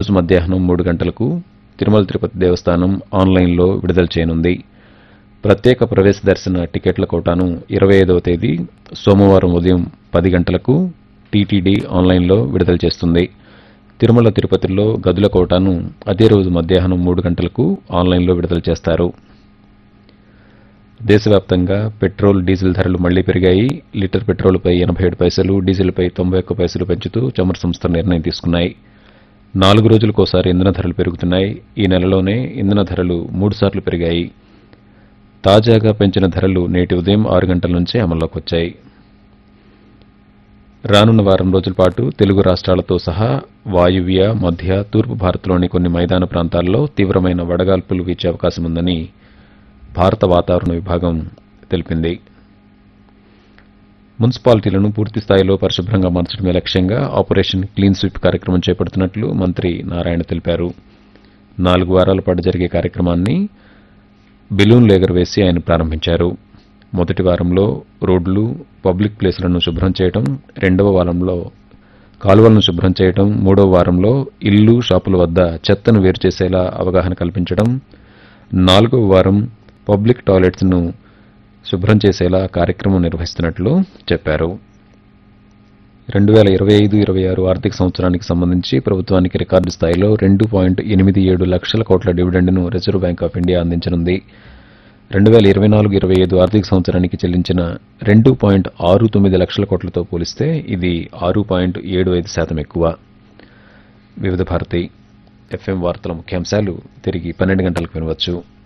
రోజు మధ్యాహ్నం మూడు గంటలకు తిరుమల తిరుపతి దేవస్థానం ఆన్లైన్లో విడుదల చేయనుంది ప్రత్యేక ప్రవేశ దర్శన టికెట్ల కోటాను ఇరవై ఐదవ తేదీ సోమవారం ఉదయం పది గంటలకు టీటీడీ ఆన్లైన్లో విడుదల చేస్తుంది తిరుమల తిరుపతిలో గదుల కోటాను అదే రోజు మధ్యాహ్నం మూడు గంటలకు ఆన్లైన్లో విడుదల చేస్తారు దేశవ్యాప్తంగా పెట్రోల్ డీజిల్ ధరలు మళ్లీ పెరిగాయి లీటర్ పెట్రోల్పై ఎనభై ఏడు పైసలు డీజిల్పై తొంభై ఒక్క పైసలు పెంచుతూ చమురు సంస్థలు నిర్ణయం తీసుకున్నాయి నాలుగు రోజులకోసారి ఇంధన ధరలు పెరుగుతున్నాయి ఈ నెలలోనే ఇంధన ధరలు మూడుసార్లు పెరిగాయి తాజాగా పెంచిన ధరలు నేటి ఉదయం ఆరు గంటల నుంచే అమల్లోకి వచ్చాయి రానున్న వారం రోజుల పాటు తెలుగు రాష్ట్రాలతో సహా వాయువ్య మధ్య తూర్పు భారత్లోని కొన్ని మైదాన ప్రాంతాల్లో తీవ్రమైన వడగాల్పులు వీచే అవకాశం ఉందని భారత వాతావరణ విభాగం తెలిపింది మున్సిపాలిటీలను పూర్తి స్థాయిలో పరిశుభ్రంగా మార్చడమే లక్ష్యంగా ఆపరేషన్ క్లీన్ స్వీప్ కార్యక్రమం చేపడుతున్నట్లు మంత్రి నారాయణ తెలిపారు నాలుగు వారాల పాటు జరిగే కార్యక్రమాన్ని బెలూన్లు ఎగరవేసి ఆయన ప్రారంభించారు మొదటి వారంలో రోడ్లు పబ్లిక్ ప్లేసులను శుభ్రం చేయడం రెండవ వారంలో కాలువలను శుభ్రం చేయడం మూడవ వారంలో ఇల్లు షాపుల వద్ద చెత్తను వేరు చేసేలా అవగాహన కల్పించడం నాలుగవ వారం పబ్లిక్ టాయిలెట్స్ను శుభ్రం చేసేలా కార్యక్రమం నిర్వహిస్తున్నట్లు చెప్పారు రెండు వేల ఇరవై ఐదు ఇరవై ఆరు ఆర్థిక సంవత్సరానికి సంబంధించి ప్రభుత్వానికి రికార్డు స్థాయిలో రెండు పాయింట్ ఎనిమిది ఏడు లక్షల కోట్ల డివిడెండ్ను రిజర్వ్ బ్యాంక్ ఆఫ్ ఇండియా అందించనుంది రెండు వేల ఇరవై నాలుగు ఇరవై ఐదు ఆర్థిక సంవత్సరానికి చెల్లించిన రెండు పాయింట్ ఆరు తొమ్మిది లక్షల కోట్లతో పోలిస్తే ఇది ఆరు పాయింట్ ఏడు ఐదు శాతం ఎక్కువ వివిధ భారతి ఎఫ్ఎం వార్తల ముఖ్యాంశాలు తిరిగి పన్నెండు గంటలకు వినవచ్చు